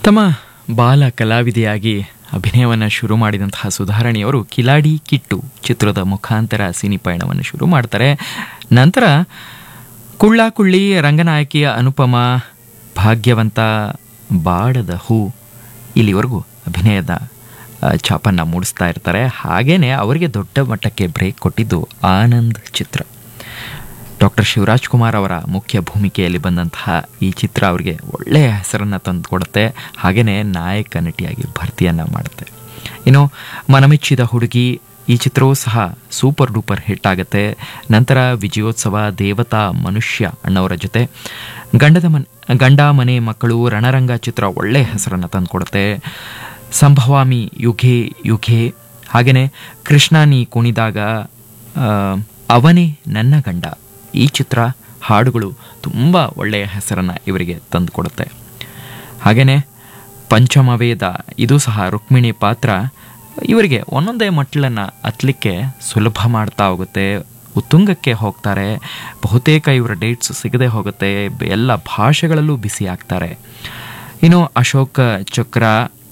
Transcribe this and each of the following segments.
ತಮ್ಮ ಬಾಲ ಕಲಾವಿದೆಯಾಗಿ ಅಭಿನಯವನ್ನು ಶುರು ಮಾಡಿದಂತಹ ಸುಧಾರಣೆಯವರು ಕಿಲಾಡಿ ಕಿಟ್ಟು ಚಿತ್ರದ ಮುಖಾಂತರ ಸಿನಿ ಪಯಣವನ್ನು ಶುರು ಮಾಡ್ತಾರೆ ನಂತರ ಕುಳ್ಳ ಕುಳ್ಳಿ ರಂಗನಾಯಕಿಯ ಅನುಪಮ ಭಾಗ್ಯವಂತ ಬಾಡದ ಹೂ ಇಲ್ಲಿವರೆಗೂ ಅಭಿನಯದ ಆ, ಛಾಪನ್ನ ಮೂಡಿಸ್ತಾ ಇರ್ತಾರೆ ಹಾಗೇನೆ ಅವರಿಗೆ ದೊಡ್ಡ ಮಟ್ಟಕ್ಕೆ ಬ್ರೇಕ್ ಕೊಟ್ಟಿದ್ದು ಆನಂದ್ ಚಿತ್ರ ಡಾಕ್ಟರ್ ಶಿವರಾಜ್ ಕುಮಾರ್ ಅವರ ಮುಖ್ಯ ಭೂಮಿಕೆಯಲ್ಲಿ ಬಂದಂತಹ ಈ ಚಿತ್ರ ಅವರಿಗೆ ಒಳ್ಳೆಯ ಹೆಸರನ್ನು ತಂದು ಕೊಡುತ್ತೆ ಹಾಗೆಯೇ ನಾಯಕ ನಟಿಯಾಗಿ ಭರ್ತಿಯನ್ನು ಮಾಡುತ್ತೆ ಇನ್ನು ಮನಮೆಚ್ಚಿದ ಹುಡುಗಿ ಈ ಚಿತ್ರವೂ ಸಹ ಸೂಪರ್ ಡೂಪರ್ ಹಿಟ್ ಆಗುತ್ತೆ ನಂತರ ವಿಜಯೋತ್ಸವ ದೇವತಾ ಮನುಷ್ಯ ಅಣ್ಣವರ ಜೊತೆ ಗಂಡದ ಮನ್ ಗಂಡ ಮನೆ ಮಕ್ಕಳು ರಣರಂಗ ಚಿತ್ರ ಒಳ್ಳೆಯ ಹೆಸರನ್ನು ತಂದುಕೊಡುತ್ತೆ ಸಂಭವಾಮಿ ಯುಗೆ ಯುಗೆ ಹಾಗೆಯೇ ಕೃಷ್ಣ ನೀ ಕುಣಿದಾಗ ಆ, ಅವನೇ ನನ್ನ ಗಂಡ ಈ ಚಿತ್ರ ಹಾಡುಗಳು ತುಂಬ ಒಳ್ಳೆಯ ಹೆಸರನ್ನು ಇವರಿಗೆ ತಂದುಕೊಡುತ್ತೆ ಹಾಗೆಯೇ ಪಂಚಮವೇದ ಇದು ಸಹ ರುಕ್ಮಿಣಿ ಪಾತ್ರ ಇವರಿಗೆ ಒಂದೊಂದೇ ಮಟ್ಟಲನ್ನು ಹತ್ತಲಿಕ್ಕೆ ಸುಲಭ ಮಾಡ್ತಾ ಹೋಗುತ್ತೆ ಉತ್ತುಂಗಕ್ಕೆ ಹೋಗ್ತಾರೆ ಬಹುತೇಕ ಇವರ ಡೇಟ್ಸ್ ಸಿಗದೆ ಹೋಗುತ್ತೆ ಬೆ- ಎಲ್ಲ ಭಾಷೆಗಳಲ್ಲೂ ಬಿಸಿ ಆಗ್ತಾರೆ ಇನ್ನು ಅಶೋಕ ಚಕ್ರ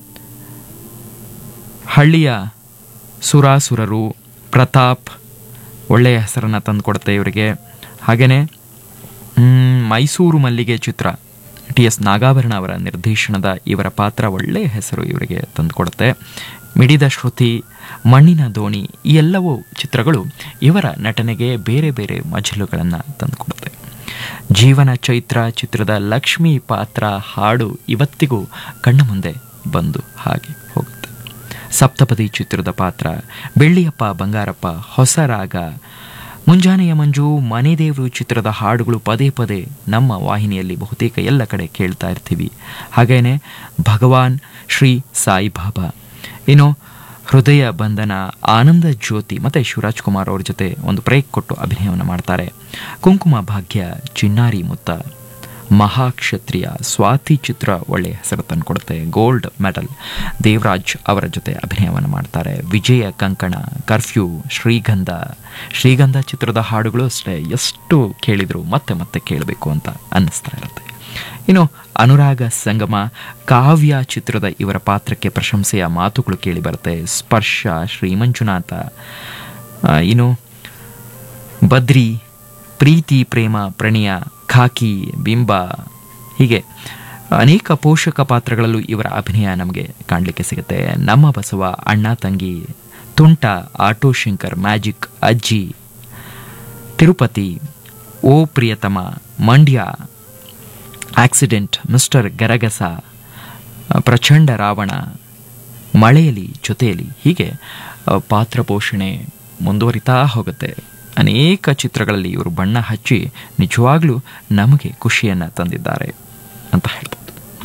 ಹಳ್ಳಿಯ ಸುರಾಸುರರು ಪ್ರತಾಪ್ ಒಳ್ಳೆಯ ಹೆಸರನ್ನು ತಂದುಕೊಡುತ್ತೆ ಇವರಿಗೆ ಹಾಗೆಯೇ ಮೈಸೂರು ಮಲ್ಲಿಗೆ ಚಿತ್ರ ಟಿ ಎಸ್ ನಾಗಾಭರಣ ಅವರ ನಿರ್ದೇಶನದ ಇವರ ಪಾತ್ರ ಒಳ್ಳೆಯ ಹೆಸರು ಇವರಿಗೆ ತಂದುಕೊಡುತ್ತೆ ಮಿಡಿದ ಶ್ರುತಿ ಮಣ್ಣಿನ ದೋಣಿ ಈ ಎಲ್ಲವೂ ಚಿತ್ರಗಳು ಇವರ ನಟನೆಗೆ ಬೇರೆ ಬೇರೆ ಮಜಲುಗಳನ್ನು ತಂದುಕೊಡುತ್ತೆ ಜೀವನ ಚೈತ್ರ ಚಿತ್ರದ ಲಕ್ಷ್ಮಿ ಪಾತ್ರ ಹಾಡು ಇವತ್ತಿಗೂ ಕಣ್ಣ ಮುಂದೆ ಬಂದು ಹಾಗೆ ಹೋಗುತ್ತೆ ಸಪ್ತಪದಿ ಚಿತ್ರದ ಪಾತ್ರ ಬೆಳ್ಳಿಯಪ್ಪ ಬಂಗಾರಪ್ಪ ಹೊಸ ರಾಗ ಮುಂಜಾನೆಯ ಮಂಜು ಮನೆದೇವರು ಚಿತ್ರದ ಹಾಡುಗಳು ಪದೇ ಪದೇ ನಮ್ಮ ವಾಹಿನಿಯಲ್ಲಿ ಬಹುತೇಕ ಎಲ್ಲ ಕಡೆ ಕೇಳ್ತಾ ಇರ್ತೀವಿ ಹಾಗೇನೆ ಭಗವಾನ್ ಶ್ರೀ ಸಾಯಿಬಾಬಾ ಇನ್ನು ಹೃದಯ ಬಂಧನ ಆನಂದ ಜ್ಯೋತಿ ಮತ್ತು ಶಿವರಾಜ್ ಕುಮಾರ್ ಅವ್ರ ಜೊತೆ ಒಂದು ಬ್ರೇಕ್ ಕೊಟ್ಟು ಅಭಿನಯವನ್ನು ಮಾಡ್ತಾರೆ ಕುಂಕುಮ ಭಾಗ್ಯ ಚಿನ್ನಾರಿ ಮುತ್ತ ಮಹಾಕ್ಷತ್ರಿಯ ಸ್ವಾತಿ ಚಿತ್ರ ಒಳ್ಳೆಯ ಹೆಸರು ತಂದುಕೊಡುತ್ತೆ ಗೋಲ್ಡ್ ಮೆಡಲ್ ದೇವರಾಜ್ ಅವರ ಜೊತೆ ಅಭಿನಯವನ್ನು ಮಾಡ್ತಾರೆ ವಿಜಯ ಕಂಕಣ ಕರ್ಫ್ಯೂ ಶ್ರೀಗಂಧ ಶ್ರೀಗಂಧ ಚಿತ್ರದ ಹಾಡುಗಳು ಅಷ್ಟೇ ಎಷ್ಟು ಕೇಳಿದ್ರು ಮತ್ತೆ ಮತ್ತೆ ಕೇಳಬೇಕು ಅಂತ ಅನ್ನಿಸ್ತಾ ಇರುತ್ತೆ ಇನ್ನು ಅನುರಾಗ ಸಂಗಮ ಕಾವ್ಯ ಚಿತ್ರದ ಇವರ ಪಾತ್ರಕ್ಕೆ ಪ್ರಶಂಸೆಯ ಮಾತುಗಳು ಕೇಳಿ ಬರುತ್ತೆ ಸ್ಪರ್ಶ ಶ್ರೀ ಮಂಜುನಾಥ ಆ, ಇನ್ನು ಬದ್ರಿ ಪ್ರೀತಿ ಪ್ರೇಮ ಪ್ರಣಯ ಖಾಕಿ ಬಿಂಬ ಹೀಗೆ ಅನೇಕ ಪೋಷಕ ಪಾತ್ರಗಳಲ್ಲೂ ಇವರ ಅಭಿನಯ ನಮಗೆ ಕಾಣಲಿಕ್ಕೆ ಸಿಗುತ್ತೆ ನಮ್ಮ ಬಸವ ಅಣ್ಣ ತಂಗಿ ತುಂಟ ಆಟೋ ಶಂಕರ್ ಮ್ಯಾಜಿಕ್ ಅಜ್ಜಿ ತಿರುಪತಿ ಓ ಪ್ರಿಯತಮ ಮಂಡ್ಯ ಆಕ್ಸಿಡೆಂಟ್ ಮಿಸ್ಟರ್ ಗರಗಸ ಪ್ರಚಂಡ ರಾವಣ ಮಳೆಯಲ್ಲಿ ಜೊತೆಯಲ್ಲಿ ಹೀಗೆ ಆ, ಪಾತ್ರ ಪೋಷಣೆ ಮುಂದುವರಿತಾ ಹೋಗುತ್ತೆ ಅನೇಕ ಚಿತ್ರಗಳಲ್ಲಿ ಇವರು ಬಣ್ಣ ಹಚ್ಚಿ ನಿಜವಾಗ್ಲೂ ನಮಗೆ ಖುಷಿಯನ್ನು ತಂದಿದ್ದಾರೆ ಅಂತ ಹೇಳ್ಬೋದು